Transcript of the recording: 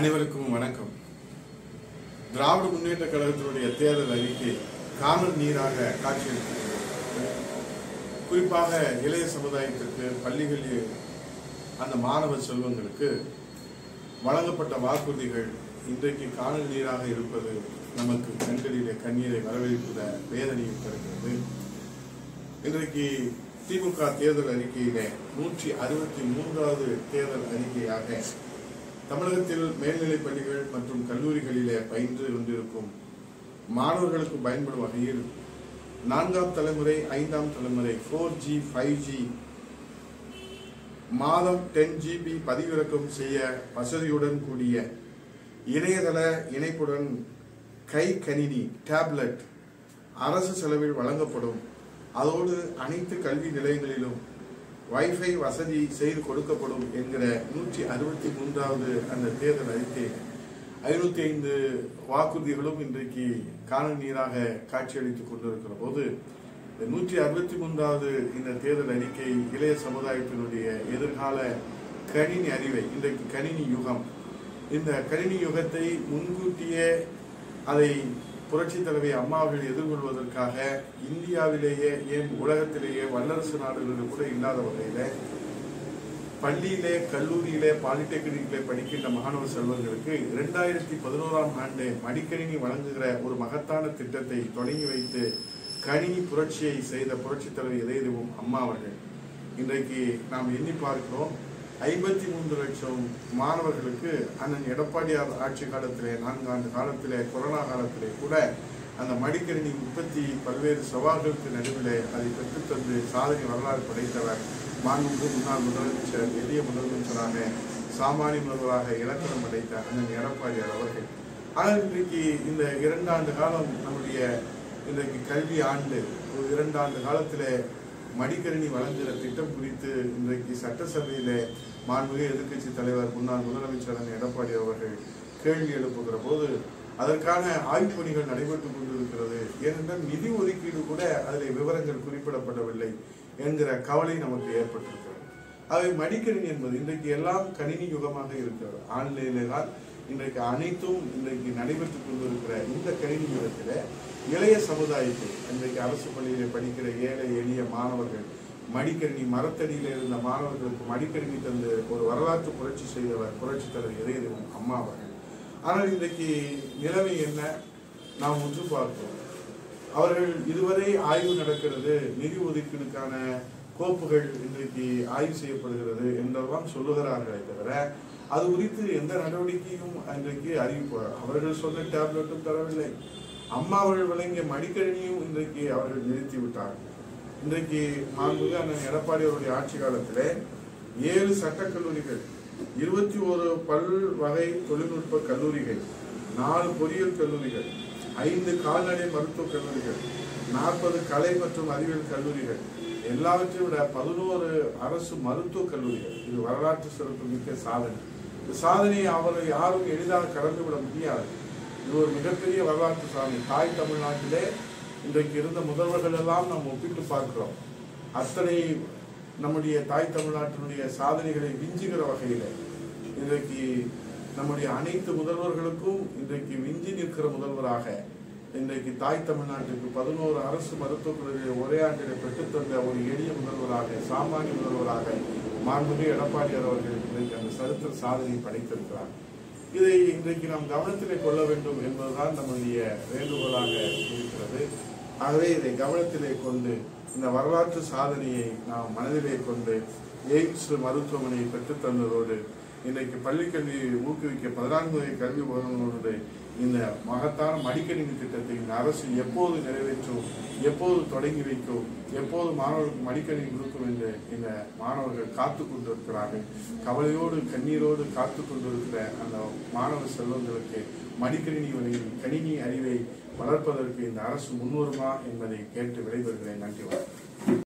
அனைவருக்கும் வணக்கம் திராவிட முன்னேற்ற கழகத்தினுடைய தேர்தல் அறிக்கை காணல் நீராக காட்சியளிக்கிறது குறிப்பாக இளைய சமுதாயத்திற்கு பள்ளிகளில் அந்த மாணவ செல்வங்களுக்கு வழங்கப்பட்ட வாக்குறுதிகள் இன்றைக்கு காணல் நீராக இருப்பது நமக்கு கண்களிலே கண்ணீரை வரவேற்பத வேதனையை தருகிறது இன்றைக்கு திமுக தேர்தல் அறிக்கையிலே நூற்றி அறுபத்தி மூன்றாவது தேர்தல் அறிக்கையாக தமிழகத்தில் மேல்நிலைப் பள்ளிகள் மற்றும் கல்லூரிகளிலே பயின்று கொண்டிருக்கும் மாணவர்களுக்கு பயன்படும் வகையில் நான்காம் தலைமுறை ஐந்தாம் தலைமுறை ஃபோர் ஜி ஃபைவ் ஜி மாதம் டென் ஜிபி பதிவிறக்கம் செய்ய வசதியுடன் கூடிய இணையதள இணைப்புடன் கை கணினி டேப்லெட் அரசு செலவில் வழங்கப்படும் அதோடு அனைத்து கல்வி நிலையங்களிலும் வைஃபை வசதி செய்து கொடுக்கப்படும் என்கிற நூற்றி அறுபத்தி மூன்றாவது அந்த தேர்தல் அறிக்கை ஐநூத்தி ஐந்து வாக்குறுதிகளும் இன்றைக்கு காணல் நீராக காட்சியளித்துக் கொண்டிருக்கிற போது இந்த நூற்றி அறுபத்தி மூன்றாவது இந்த தேர்தல் அறிக்கை இளைய சமுதாயத்தினுடைய எதிர்கால கணினி அறிவை இன்றைக்கு கணினி யுகம் இந்த கணினி யுகத்தை முன்கூட்டியே அதை புரட்சி தலைவி அம்மா அவர்கள் எதிர்கொள்வதற்காக இந்தியாவிலேயே ஏன் உலகத்திலேயே வல்லரசு நாடுகளில் கூட இல்லாத வகையில பள்ளியிலே கல்லூரியிலே பாலிடெக்னிக்கிலே படிக்கின்ற மாணவ செல்வங்களுக்கு இரண்டாயிரத்தி பதினோராம் ஆண்டு மடிக்கணினி வழங்குகிற ஒரு மகத்தான திட்டத்தை தொடங்கி வைத்து கணினி புரட்சியை செய்த புரட்சி தலைவி இதயதேவம் அம்மா அவர்கள் இன்றைக்கு நாம் எண்ணி பார்க்கிறோம் ஐம்பத்தி மூன்று லட்சம் மாணவர்களுக்கு அண்ணன் எடப்பாடியார் ஆட்சி காலத்திலே நான்கு ஆண்டு காலத்திலே கொரோனா காலத்திலே கூட அந்த மடிக்கணினி உற்பத்தி பல்வேறு சவால்களுக்கு நடுவிலே அதை பெற்றுத்தந்து சாதனை வரலாறு படைத்தவர் மாண்புமிகு முன்னாள் முதலமைச்சர் எளிய முதலமைச்சராக சாமானிய முதல்வராக இலக்கணம் அடைத்த அண்ணன் எடப்பாடியார் அவர்கள் ஆனால் இன்றைக்கு இந்த இரண்டு ஆண்டு காலம் நம்முடைய இன்றைக்கு கல்வி ஆண்டு ஒரு இரண்டு ஆண்டு காலத்திலே மடிக்கணினி வழங்குகிற திட்டம் குறித்து இன்றைக்கு சட்டசபையிலே மாண்புமிகு எதிர்க்கட்சி தலைவர் முன்னாள் முதலமைச்சர் அண்ணன் எடப்பாடி அவர்கள் கேள்வி எழுப்புகிற போது அதற்கான ஆய்வுப் பணிகள் நடைபெற்றுக் கொண்டிருக்கிறது ஏனென்றால் நிதி ஒதுக்கீடு கூட அதில் விவரங்கள் குறிப்பிடப்படவில்லை என்கிற கவலை நமக்கு ஏற்பட்டிருக்கிறது அவை மடிக்கணினி என்பது இன்றைக்கு எல்லாம் கணினி யுகமாக இருக்கிறது ஆன்லைனிலே தான் இன்றைக்கு அனைத்தும் இன்றைக்கு நடைபெற்றுக் கொண்டிருக்கிற இந்த கணினி யுகத்தில இளைய சமுதாயத்தை இன்றைக்கு அரசு பள்ளியிலே படிக்கிற ஏழை எளிய மாணவர்கள் மடிக்கணினி மரத்தடியில இருந்த மாணவர்களுக்கு மடிக்கணினி தந்து ஒரு வரலாற்று புரட்சி செய்தவர் புரட்சி தலைவர் இதயதேவம் அம்மா அவர்கள் ஆனால் இன்றைக்கு நிலைமை என்ன நாம் உற்று பார்க்கிறோம் அவர்கள் இதுவரை ஆய்வு நடக்கிறது நிதி ஒதுக்கீடுக்கான கோப்புகள் இன்றைக்கு ஆய்வு செய்யப்படுகிறது என்றெல்லாம் சொல்லுகிறார்களே தவிர அது குறித்து எந்த நடவடிக்கையும் இன்றைக்கு அறிவிப்பு அவர்கள் சொன்ன டேப்லெட்டும் தரவில்லை அம்மா அவர்கள் வழங்கிய மடிக்கணினியும் இன்றைக்கு அவர்கள் நிறுத்தி விட்டார்கள் இன்றைக்கு மாண்புமிகு அண்ணன் எடப்பாடி அவருடைய ஆட்சி காலத்திலே ஏழு சட்டக் கல்லூரிகள் இருபத்தி ஒரு பல் வகை தொழில்நுட்ப கல்லூரிகள் நாலு பொறியியல் கல்லூரிகள் ஐந்து கால்நடை மருத்துவக் கல்லூரிகள் நாற்பது கலை மற்றும் அறிவியல் கல்லூரிகள் எல்லாவற்றையும் விட பதினோரு அரசு மருத்துவக் கல்லூரிகள் இது வரலாற்று சிறப்பு மிக்க சாதனை இந்த சாதனையை அவரை யாரும் எளிதாக கடந்து விட முடியாது இது ஒரு மிகப்பெரிய வரலாற்று சாதனை தாய் தமிழ்நாட்டிலே இன்றைக்கு இருந்த முதல்வர்கள் எல்லாம் நாம் ஒப்பிட்டு பார்க்கிறோம் அத்தனை நம்முடைய தாய் தமிழ்நாட்டினுடைய சாதனைகளை விஞ்சுகிற வகையில இன்றைக்கு நம்முடைய அனைத்து முதல்வர்களுக்கும் இன்றைக்கு விஞ்சி நிற்கிற முதல்வராக இன்றைக்கு தாய் தமிழ்நாட்டுக்கு பதினோரு அரசு மருத்துவக் கல்லூரியை ஒரே ஆண்டில் பெற்றுத்தந்த ஒரு எளிய முதல்வராக சாமானிய முதல்வராக மாண்புமிகு எடப்பாடியார் அவர்கள் இன்றைக்கு அந்த சரித்திர சாதனை படைத்திருக்கிறார் இதை இன்றைக்கு நாம் கவனத்திலே கொள்ள வேண்டும் என்பதுதான் நம்முடைய வேண்டுகோளாக இருக்கிறது ஆகவே இதை கவனத்திலே கொண்டு இந்த வரலாற்று சாதனையை நாம் மனதிலே கொண்டு எய்ம்ஸ் மருத்துவமனையை பெற்றுத் தந்ததோடு இன்றைக்கு பள்ளிக்கல்வியை ஊக்குவிக்க பதினான்கு வகை கல்வி உபகரணங்களோடு இந்த மகத்தான மடிக்கணினி திட்டத்தை இந்த அரசு எப்போது நிறைவேற்றும் எப்போது தொடங்கி வைக்கும் எப்போது மாணவர்களுக்கு மடிக்கணினி கொடுக்கும் என்று இந்த மாணவர்கள் காத்து கொண்டிருக்கிறார்கள் கவலையோடு கண்ணீரோடு காத்து கொண்டிருக்கிற அந்த மாணவ செல்வங்களுக்கு மடிக்கணினி வழியில் கணினி அறிவை வளர்ப்பதற்கு இந்த அரசு முன்வருமா என்பதை கேட்டு விடைபெறுகிறேன் நன்றி வணக்கம்